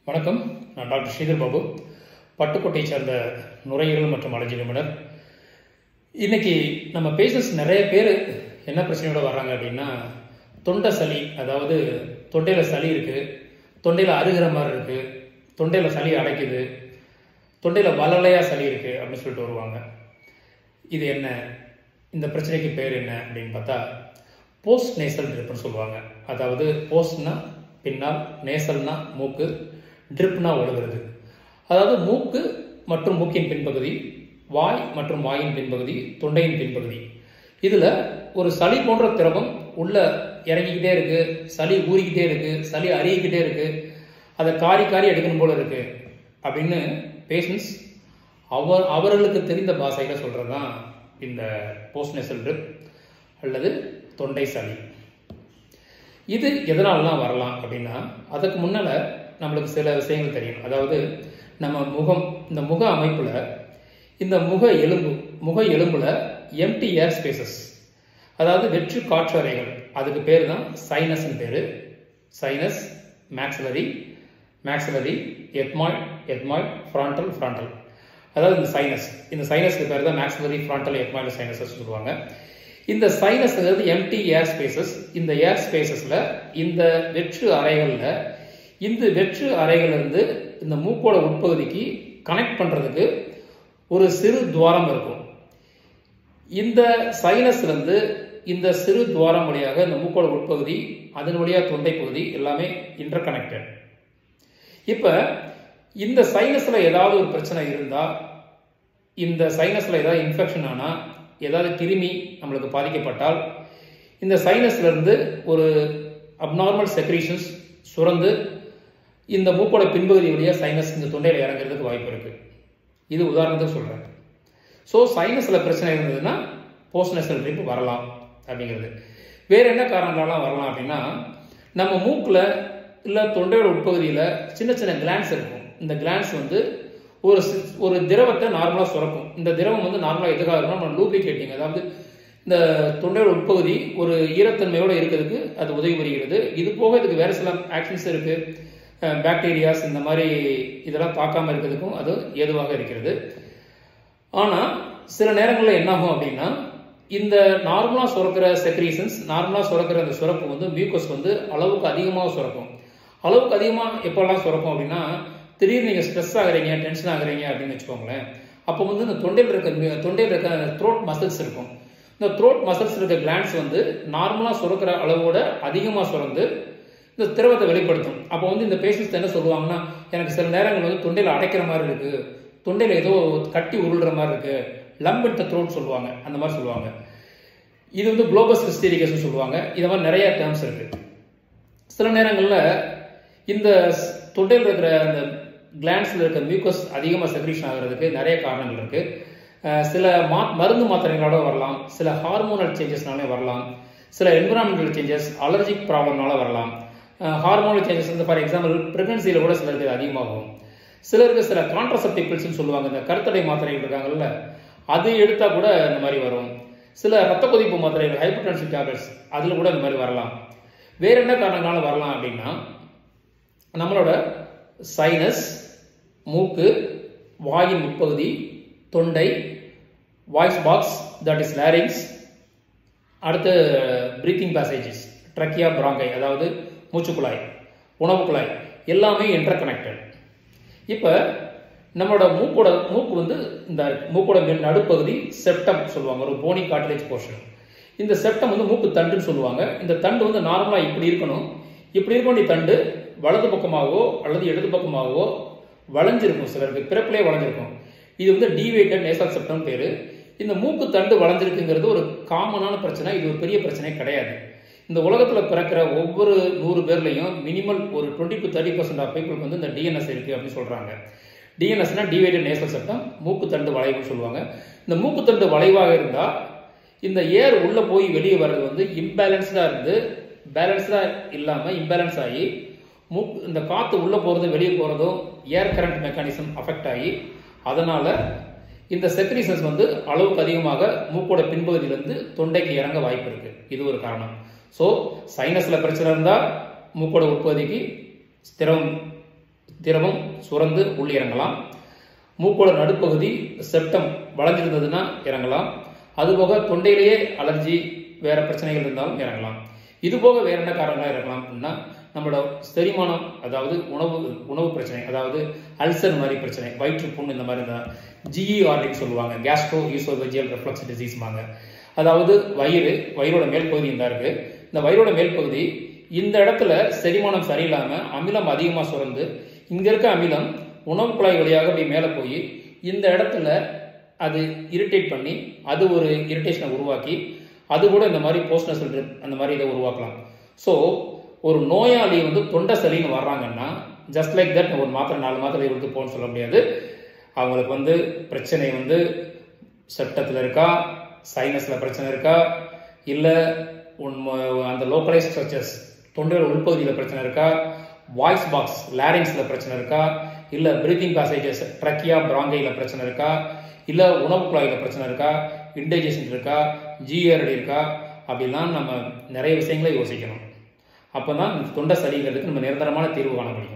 வணக்கம் நான் டாக்டர் ஸ்ரீதர் பாபு பட்டுக்கோட்டையை சேர்ந்த நுரையீரல் மற்றும் அலர்ஜி நிபுணர் இன்னைக்கு நம்ம பேஷண்ட்ஸ் நிறைய பேர் என்ன பிரச்சனையோட வர்றாங்க அப்படின்னா தொண்டை சளி அதாவது தொண்டையில் சளி இருக்குது தொண்டையில் அருகிற மாதிரி இருக்குது தொண்டையில் சளி அடைக்குது தொண்டையில் வளலையாக சளி இருக்குது அப்படின்னு சொல்லிட்டு வருவாங்க இது என்ன இந்த பிரச்சனைக்கு பேர் என்ன அப்படின்னு பார்த்தா போஸ்ட் நேசல் ட்ரிப்னு சொல்லுவாங்க அதாவது போஸ்ட்னா பின்னால் நேசல்னா மூக்கு ட்ரிப்னா ஒழுகிறது அதாவது மூக்கு மற்றும் மூக்கின் பின்பகுதி வாய் மற்றும் வாயின் பின்பகுதி தொண்டையின் பின்பகுதி இதில் ஒரு சளி போன்ற திரவம் உள்ள இறங்கிக்கிட்டே இருக்கு சளி ஊறிக்கிட்டே இருக்கு சளி அருகிக்கிட்டே இருக்கு அதை காரி காரி எடுக்கணும் போல இருக்கு அப்படின்னு பேஷண்ட்ஸ் அவர் அவர்களுக்கு தெரிந்த பாஷையில் சொல்கிறது தான் இந்த போஸ்ட் நேசல் ட்ரிப் அல்லது தொண்டை சளி இது எதனாலலாம் வரலாம் அப்படின்னா அதுக்கு முன்னால் நம்மளுக்கு சில விஷயங்கள் தெரியும் அதாவது நம்ம முகம் இந்த முக அமைப்பில் இந்த முக எலும்பு முக எலும்புல எம்டி ஏர் ஸ்பேசஸ் அதாவது வெற்று காற்று அறைகள் அதுக்கு பேர் தான் சைனஸ்னு பேர் sinus maxillary maxillary ethmoid ethmoid frontal frontal அதாவது இந்த சைனஸ் இந்த சைனஸ்க்கு பேர் தான் மேக்ஸலரி ஃப்ராண்டல் எத்மாயில் சைனஸஸ் சொல்லுவாங்க இந்த சைனஸ் அதாவது எம்டி ஏர் ஸ்பேசஸ் இந்த ஏர் ஸ்பேசஸில் இந்த வெற்று அறைகளில் இந்த வெற்று அறைகளிலிருந்து இந்த மூக்கோட உட்பகுதிக்கு கனெக்ட் பண்ணுறதுக்கு ஒரு சிறு துவாரம் இருக்கும் இந்த சைனஸ்லேருந்து இந்த சிறு துவாரம் வழியாக இந்த மூக்கோட உட்பகுதி அதன் வழியாக தொண்டை பகுதி எல்லாமே இன்டர் கனெக்டட் இப்போ இந்த சைனஸில் ஏதாவது ஒரு பிரச்சனை இருந்தால் இந்த சைனஸில் ஏதாவது இன்ஃபெக்ஷன் ஆனால் ஏதாவது கிருமி நம்மளுக்கு பாதிக்கப்பட்டால் இந்த சைனஸ்லேருந்து ஒரு அப்நார்மல் செக்ரீஷன்ஸ் சுரந்து இந்த மூக்கோட பின்பகுதி வழியாக சைனஸ் இந்த தொண்டையில் இறங்குறதுக்கு வாய்ப்பு இருக்குது இது உதாரணத்துக்கு சொல்கிறேன் ஸோ சைனஸில் பிரச்சனை இருந்ததுன்னா போஸ்ட்நெசல் ட்ரிப் வரலாம் அப்படிங்கிறது வேறு என்ன காரணங்களாலாம் வரலாம் அப்படின்னா நம்ம மூக்கில் இல்லை தொண்டையோட உட்பகுதியில் சின்ன சின்ன கிளான்ஸ் இருக்கும் இந்த கிளான்ஸ் வந்து ஒரு ஒரு திரவத்தை நார்மலாக சுரக்கும் இந்த திரவம் வந்து நார்மலாக எதுக்காக இருக்கணும் நம்ம லூப்ளிகேட்டிங் அதாவது இந்த தொண்டையோட உட்பகுதி ஒரு ஈரத்தன்மையோடு இருக்கிறதுக்கு அது உதவி புரிகிறது இது போக இதுக்கு வேறு சில ஆக்ஷன்ஸ் இருக்குது பாக்டீரியாஸ் இந்த மாதிரி இதெல்லாம் தாக்காமல் இருக்கிறதுக்கும் அது ஏதுவாக இருக்கிறது ஆனால் சில நேரங்களில் என்னாகும் அப்படின்னா இந்த நார்மலாக சுரக்கிற செக்ரீசன்ஸ் நார்மலாக சுரக்கிற அந்த சுரப்பு வந்து மியூக்கஸ் வந்து அளவுக்கு அதிகமாக சுரக்கும் அளவுக்கு அதிகமாக எப்போல்லாம் சுரக்கும் அப்படின்னா திடீர்னு நீங்கள் ஸ்ட்ரெஸ் ஆகுறீங்க டென்ஷன் ஆகுறீங்க அப்படின்னு வச்சுக்கோங்களேன் அப்போ வந்து இந்த தொண்டையில் இருக்க தொண்டையில் இருக்க த்ரோட் மசில்ஸ் இருக்கும் இந்த த்ரோட் மசில்ஸ் இருக்க கிளான்ஸ் வந்து நார்மலாக சுரக்கிற அளவோட அதிகமாக சுரந்து இந்த திரவத்தை வெளிப்படுத்தும் அப்போ வந்து இந்த பேஷண்ட்ஸ் என்ன சொல்லுவாங்கன்னா எனக்கு சில நேரங்கள் வந்து தொண்டையில் அடைக்கிற மாதிரி இருக்குது தொண்டையில் ஏதோ கட்டி உருள்ற மாதிரி இருக்குது லம்ப் இன் த த்ரோட் சொல்லுவாங்க அந்த மாதிரி சொல்லுவாங்க இது வந்து குளோபஸ் ஹிஸ்டீரிகஸ்னு சொல்லுவாங்க இது மாதிரி நிறைய டேர்ம்ஸ் இருக்குது சில நேரங்களில் இந்த தொண்டையில் இருக்கிற அந்த கிளான்ஸில் இருக்க மியூக்கஸ் அதிகமாக செக்ரீஷன் ஆகிறதுக்கு நிறைய காரணங்கள் இருக்குது சில மா மருந்து மாத்திரைகளோட வரலாம் சில ஹார்மோனல் சேஞ்சஸ்னாலே வரலாம் சில என்விரான்மெண்டல் சேஞ்சஸ் அலர்ஜிக் ப்ராப்ளம்னால வரலாம் ஹார்மோனல் சேஞ்சஸ் வந்து ஃபார் எக்ஸாம்பிள் ப்ரெக்னன்சியில் கூட சிலருக்கு அதிகமாகும் சிலருக்கு சில கான்ட்ரசெப்டிவ் பில்ஸ்னு சொல்லுவாங்க இந்த கருத்தடை மாத்திரைகள் இருக்காங்கல்ல அது எடுத்தால் கூட இந்த மாதிரி வரும் சில ரத்த கொதிப்பு மாத்திரைகள் ஹைப்பர் டென்ஷன் டேப்லெட்ஸ் அதில் கூட இந்த மாதிரி வரலாம் வேற என்ன காரணங்களால வரலாம் அப்படின்னா நம்மளோட சைனஸ் மூக்கு வாயின் உட்பகுதி தொண்டை voice box that is larynx அடுத்து பிரீத்திங் பேசேஜஸ் ட்ரக்கியா பிராங்கை அதாவது மூச்சுக்குழாய் உணவு குழாய் எல்லாமே இன்டர் கனெக்டட் இப்போ நம்மளோட மூக்கோட மூக்கு வந்து இந்த மூக்கோட நடுப்பகுதி செப்டம் சொல்லுவாங்க ஒரு போனி காட்லேஜ் போர்ஷன் இந்த செப்டம் வந்து மூக்கு தண்டுன்னு சொல்லுவாங்க இந்த தண்டு வந்து நார்மலாக இப்படி இருக்கணும் இப்படி இருக்க வேண்டிய தண்டு வலது பக்கமாகவோ அல்லது இடது பக்கமாகவோ வளைஞ்சிருக்கும் சிலருக்கு பிறப்பிலே வளைஞ்சிருக்கும் இது வந்து டிவேட்டட் நேசல் செப்டம் பேர் இந்த மூக்கு தண்டு வளைஞ்சிருக்குங்கிறது ஒரு காமனான பிரச்சனை இது ஒரு பெரிய பிரச்சனை கிடையாது இந்த உலகத்தில் பிறக்கிற ஒவ்வொரு நூறு பேர்லையும் மினிமல் ஒரு twenty to thirty percent of பீப்புளுக்கு வந்து இந்த டிஎன்எஸ் இருக்குது அப்படின்னு சொல்கிறாங்க டிஎன்எஸ்னா டிவைடட் நேசல் சட்டம் மூக்கு தண்டு வளைவுன்னு சொல்லுவாங்க இந்த மூக்கு தண்டு வளைவாக இருந்தால் இந்த ஏர் உள்ளே போய் வெளியே வர்றது வந்து இம்பேலன்ஸ்டாக இருந்து பேலன்ஸ்டாக இல்லாமல் இம்பேலன்ஸ் ஆகி மூக் இந்த காற்று உள்ளே போகிறது வெளியே போகிறதும் ஏர் கரண்ட் மெக்கானிசம் அஃபெக்ட் ஆகி அதனால் இந்த செக்ரீசன்ஸ் வந்து அளவுக்கு அதிகமாக மூக்கோட பின்பகுதியிலேருந்து தொண்டைக்கு இறங்க வாய்ப்பு இருக்குது இது ஒரு காரணம் ஸோ சைனஸில் பிரச்சனை இருந்தால் மூக்கோட உட்பகுதிக்கு ஸ்திரம் திரவம் சுரந்து உள்ள இறங்கலாம் மூக்கோட நடுப்பகுதி செப்டம் வளைஞ்சிருந்ததுன்னா இறங்கலாம் அதுபோக தொண்டையிலேயே அலர்ஜி வேற பிரச்சனைகள் இருந்தாலும் இறங்கலாம் இது போக வேற என்ன காரணங்களாக இறங்கலாம் அப்படின்னா நம்மளோட செரிமானம் அதாவது உணவு உணவு பிரச்சனை அதாவது அல்சர் மாதிரி பிரச்சனை வயிற்று புண் இந்த மாதிரி தான் ஜிஇஆர்டின்னு சொல்லுவாங்க கேஸ்ட்ரோ யூசோவெஜியல் ரெஃப்ளக்ஸ் டிசீஸ்மாங்க அதாவது வயிறு வயிறோட மேல் பகுதி இந்த இருக்கு இந்த வயிறோட மேல் பகுதி இந்த இடத்துல செரிமானம் சரியில்லாமல் அமிலம் அதிகமாக சுரந்து இங்கே இருக்க அமிலம் உணவு குழாய் வழியாக அப்படி மேலே போய் இந்த இடத்துல அது இரிட்டேட் பண்ணி அது ஒரு இரிட்டேஷனை உருவாக்கி அது கூட இந்த மாதிரி போஸ்ட்னஸ் அந்த மாதிரி இதை உருவாக்கலாம் ஸோ ஒரு நோயாளி வந்து தொண்டை சளின்னு வர்றாங்கன்னா ஜஸ்ட் லைக் தட் ஒரு மாத்திரை நாலு மாத்திரை இருந்து போகணும்னு சொல்ல முடியாது அவங்களுக்கு வந்து பிரச்சனை வந்து செப்டத்தில் இருக்கா சைனஸில் பிரச்சனை இருக்கா இல்லை அந்த லோக்கலைஸ் ஸ்ட்ரக்சர்ஸ் தொண்டையோட உள்பகுதியில் பிரச்சனை இருக்கா வாய்ஸ் பாக்ஸ் லேரிங்ஸில் பிரச்சனை இருக்கா இல்லை பிரீத்திங் பேசேஜஸ் ட்ரக்கியா பிராங்கையில் பிரச்சனை இருக்கா இல்லை உணவு குழாயில் பிரச்சனை இருக்கா இன்டைஜஷன் இருக்கா ஜிஆர்டி இருக்கா அப்படிலாம் நம்ம நிறைய விஷயங்களை யோசிக்கணும் அப்போ தான் இந்த தொண்டை சரிங்கிறதுக்கு நம்ம நிரந்தரமான தீர்வு காண முடியும்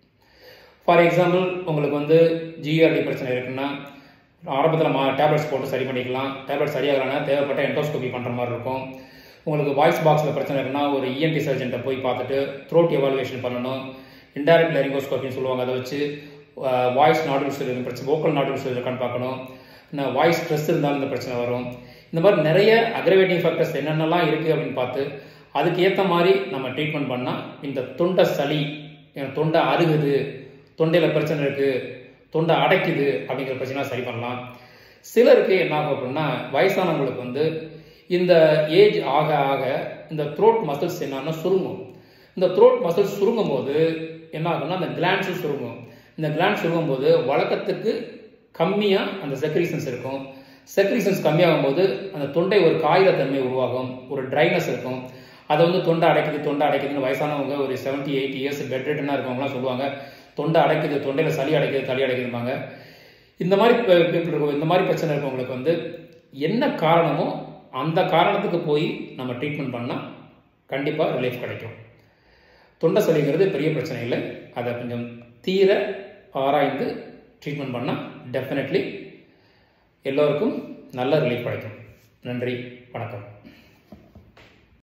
ஃபார் எக்ஸாம்பிள் உங்களுக்கு வந்து ஜிஆர்டி பிரச்சனை இருக்குன்னா ஆரம்பத்தில் மா டேப்லெட்ஸ் போட்டு சரி பண்ணிக்கலாம் டேப்லெட் சரியாகலைன்னா தேவைப்பட்ட என்டோஸ்கோபி பண்ணுற மாதிரி இருக்கும் உங்களுக்கு வாய்ஸ் பாக்ஸில் பிரச்சனை இருக்குன்னா ஒரு இஎன்டி சர்ஜன்ட்டை போய் பார்த்துட்டு த்ரோட் எவாலுவேஷன் பண்ணணும் இன்டைரக்ட் லெரிங்கோஸ்கோப்பின்னு சொல்லுவாங்க அதை வச்சு வாய்ஸ் நாடுல்ஸ் இருக்கு பிரச்சனை வோக்கல் நாடுல்ஸ் இருக்கான்னு பார்க்கணும் இன்னும் வாய்ஸ் ஸ்ட்ரெஸ் இருந்தாலும் இந்த பிரச்சனை வரும் இந்த மாதிரி நிறைய அக்ரவேட்டிங் ஃபேக்டர்ஸ் என்னென்னலாம் இருக்குது அப்படின்னு பார்த்து அதுக்கு ஏற்ற மாதிரி நம்ம ட்ரீட்மெண்ட் பண்ணால் இந்த தொண்டை சளி தொண்டை அருகுது தொண்டையில் பிரச்சனை இருக்குது தொண்டை அடைக்குது அப்படிங்கிற பிரச்சனை சரி பண்ணலாம் சிலருக்கு என்ன ஆகும் அப்படின்னா வயசானவங்களுக்கு வந்து இந்த ஏஜ் ஆக ஆக இந்த த்ரோட் மசில்ஸ் என்னன்னா சுருங்கும் இந்த த்ரோட் மசில்ஸ் சுருங்கும் போது என்ன ஆகும்னா அந்த கிளான்ஸும் சுருங்கும் இந்த கிளான்ஸ் சுருங்கும் போது வழக்கத்துக்கு கம்மியாக அந்த செக்ரீசன்ஸ் இருக்கும் செக்ரீசன்ஸ் கம்மியாகும் போது அந்த தொண்டை ஒரு காகிதத்தன்மை உருவாகும் ஒரு ட்ரைனஸ் இருக்கும் அதை வந்து தொண்டை அடைக்குது தொண்டை அடைக்குதுன்னு வயசானவங்க ஒரு செவன்ட்டி எயிட் இயர்ஸ் பெட் ரிட்டனாக இருக்கவங்களாம் சொல்லுவாங்க தொண்டை அடைக்குது தொண்டையில் சளி அடைக்குது தளி அடைக்குதுப்பாங்க இந்த மாதிரி பீப்புள் இருக்கும் இந்த மாதிரி பிரச்சனை இருக்கவங்களுக்கு வந்து என்ன காரணமோ அந்த காரணத்துக்கு போய் நம்ம ட்ரீட்மெண்ட் பண்ணால் கண்டிப்பாக ரிலீஃப் கிடைக்கும் தொண்டை சளிங்கிறது பெரிய பிரச்சனை இல்லை அதை கொஞ்சம் தீர ஆராய்ந்து ட்ரீட்மெண்ட் பண்ணால் டெஃபினெட்லி எல்லோருக்கும் நல்ல ரிலீஃப் கிடைக்கும் நன்றி வணக்கம்